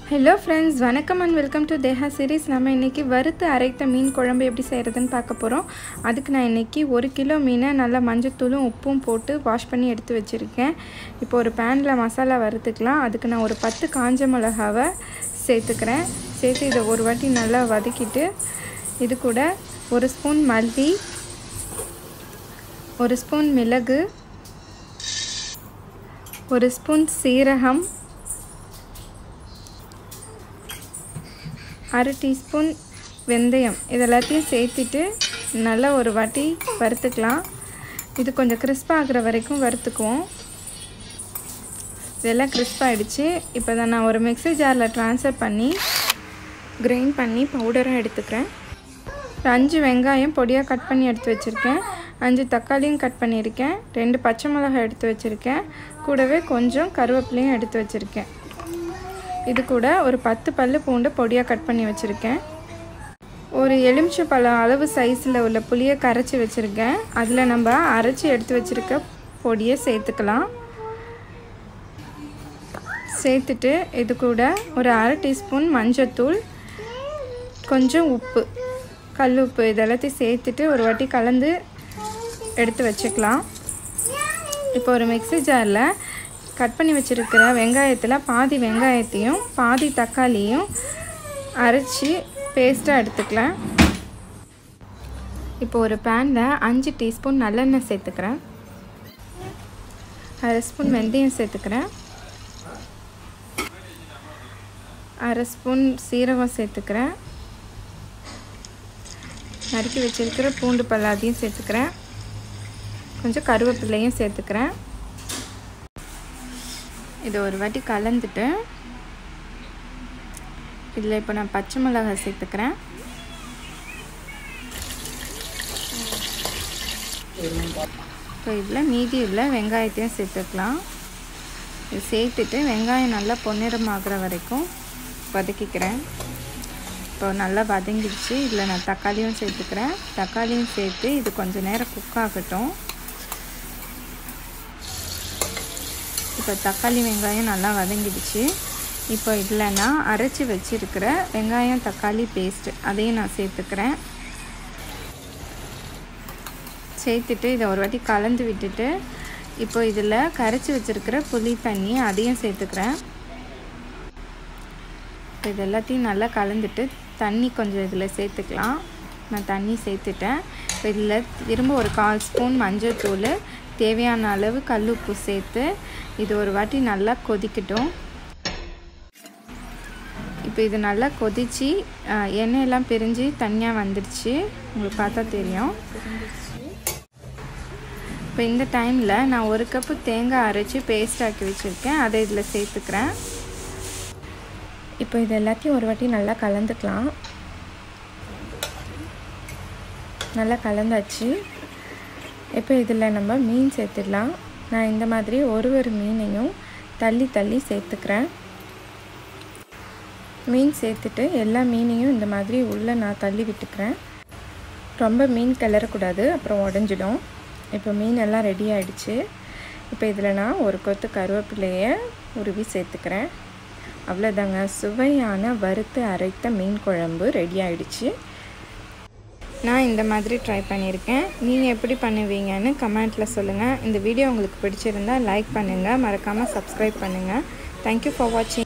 hello friends வணக்கம் and welcome to தேஹா series நம்ம இன்றைக்கி வறுத்து அரைத்த மீன் குழம்பு எப்படி செய்கிறதுன்னு பார்க்க போகிறோம் அதுக்கு நான் இன்றைக்கி ஒரு கிலோ மீனை நல்லா மஞ்சத்தூளும் உப்பும் போட்டு வாஷ் பண்ணி எடுத்து வச்சுருக்கேன் இப்போ ஒரு பேனில் மசாலா வறுத்துக்கலாம் அதுக்கு நான் ஒரு பத்து காஞ்ச மிளகாவை சேர்த்துக்கிறேன் சேர்த்து இதை ஒரு வாட்டி நல்லா வதக்கிட்டு இது கூட ஒரு ஸ்பூன் மல்லி ஒரு ஸ்பூன் மிளகு ஒரு ஸ்பூன் சீரகம் அரை டீஸ்பூன் வெந்தயம் இது எல்லாத்தையும் சேர்த்துட்டு நல்லா ஒரு வாட்டி வறுத்துக்கலாம் இது கொஞ்சம் கிறிஸ்பாக ஆகிற வரைக்கும் வறுத்துக்குவோம் இதெல்லாம் கிறிஸ்பாகிடுச்சு இப்போ தான் நான் ஒரு மிக்ஸி ஜாரில் ட்ரான்ஸ்ஃபர் பண்ணி கிரைண்ட் பண்ணி பவுடராக எடுத்துக்கிறேன் ஒரு அஞ்சு வெங்காயம் பொடியாக கட் பண்ணி எடுத்து வச்சுருக்கேன் அஞ்சு தக்காளியும் கட் பண்ணியிருக்கேன் ரெண்டு பச்சை மிளகாய் எடுத்து வச்சுருக்கேன் கூடவே கொஞ்சம் கருவேப்பிலையும் எடுத்து வச்சுருக்கேன் இது கூட ஒரு பத்து பல்லு பூண்டு பொடியாக கட் பண்ணி வச்சுருக்கேன் ஒரு எலுமிச்சை பழம் அளவு சைஸில் உள்ள புளியை கரைச்சி வச்சுருக்கேன் அதில் நம்ம அரைச்சி எடுத்து வச்சுருக்க பொடியை சேர்த்துக்கலாம் சேர்த்துட்டு இது கூட ஒரு அரை டீஸ்பூன் மஞ்சத்தூள் கொஞ்சம் உப்பு கல் உப்பு இதெல்லாத்தையும் சேர்த்துட்டு ஒரு வாட்டி கலந்து எடுத்து வச்சுக்கலாம் இப்போ ஒரு மிக்ஸி ஜாரில் கட் பண்ணி வச்சுருக்கிற வெங்காயத்தில் பாதி வெங்காயத்தையும் பாதி தக்காளியும் அரைச்சி பேஸ்ட்டாக எடுத்துக்கலாம் இப்போ ஒரு பேனில் அஞ்சு டீஸ்பூன் நல்லெண்ணெய் சேர்த்துக்கிறேன் அரை ஸ்பூன் வெந்தயம் சேர்த்துக்கிறேன் அரை ஸ்பூன் சீரகம் சேர்த்துக்கிறேன் நறுக்கி வச்சுருக்கிற பூண்டு பல்லாதையும் சேர்த்துக்கிறேன் கொஞ்சம் கருவேப்பிலையும் சேர்த்துக்கிறேன் இதை ஒரு வாட்டி கலந்துட்டு இதில் இப்போ நான் பச்சை மிளகாய் சேர்த்துக்கிறேன் இப்போ இதில் மீதி உள்ள வெங்காயத்தையும் சேர்த்துக்கலாம் இது சேர்த்துட்டு வெங்காயம் நல்லா பொன்னிறமாகிற வரைக்கும் வதக்கிக்கிறேன் இப்போ நல்லா வதங்கிடுச்சு இதில் நான் தக்காளியும் சேர்த்துக்கிறேன் தக்காளியும் சேர்த்து இது கொஞ்சம் நேரம் குக் ஆகட்டும் இப்போ தக்காளி வெங்காயம் நல்லா வதங்கிடுச்சு இப்போ இதில் நான் அரைச்சி வச்சுருக்கிற வெங்காயம் தக்காளி பேஸ்ட்டு அதையும் நான் சேர்த்துக்கிறேன் சேர்த்துட்டு இதை ஒரு வாட்டி கலந்து விட்டுட்டு இப்போ இதில் கரைச்சி வச்சுருக்கிற புளி தண்ணி அதையும் சேர்த்துக்கிறேன் இப்போ இது எல்லாத்தையும் நல்லா கலந்துட்டு தண்ணி கொஞ்சம் இதில் சேர்த்துக்கலாம் நான் தண்ணி சேர்த்துட்டேன் இப்போ இதில் திரும்ப ஒரு கால் ஸ்பூன் மஞ்சள் தூள் தேவையான அளவு கல் உப்பு சேர்த்து இது ஒரு வாட்டி நல்லா கொதிக்கட்டும் இப்போ இது நல்லா கொதித்து எண்ணெயெல்லாம் பிரிஞ்சு தனியாக வந்துடுச்சு உங்களுக்கு பார்த்தா தெரியும் இப்போ இந்த டைமில் நான் ஒரு கப்பு தேங்காய் அரைச்சி பேஸ்ட் ஆக்கி வச்சுருக்கேன் அதை இதில் சேர்த்துக்கிறேன் இப்போ இது எல்லாத்தையும் ஒரு வாட்டி நல்லா கலந்துக்கலாம் நல்லா கலந்தாச்சு இப்போ இதில் நம்ம மீன் சேர்த்துடலாம் நான் இந்த மாதிரி ஒரு ஒரு மீனையும் தள்ளி தள்ளி சேர்த்துக்கிறேன் மீன் சேர்த்துட்டு எல்லா மீனையும் இந்த மாதிரி உள்ளே நான் தள்ளி விட்டுக்கிறேன் ரொம்ப மீன் கிளறக்கூடாது அப்புறம் உடஞ்சிடும் இப்போ மீன் எல்லாம் ரெடி ஆகிடுச்சு இப்போ இதில் நான் ஒரு கொத்து கருவேப்பிலையை உருவி சேர்த்துக்கிறேன் அவ்வளோதாங்க சுவையான வறுத்து அரைத்த மீன் குழம்பு ரெடி ஆகிடுச்சு நான் இந்த மாதிரி ட்ரை பண்ணியிருக்கேன் நீங்கள் எப்படி பண்ணுவீங்கன்னு கமெண்ட்டில் சொல்லுங்கள் இந்த வீடியோ உங்களுக்கு பிடிச்சிருந்தால் லைக் பண்ணுங்கள் மறக்காமல் சப்ஸ்கிரைப் பண்ணுங்கள் தேங்க்யூ ஃபார் வாட்சிங்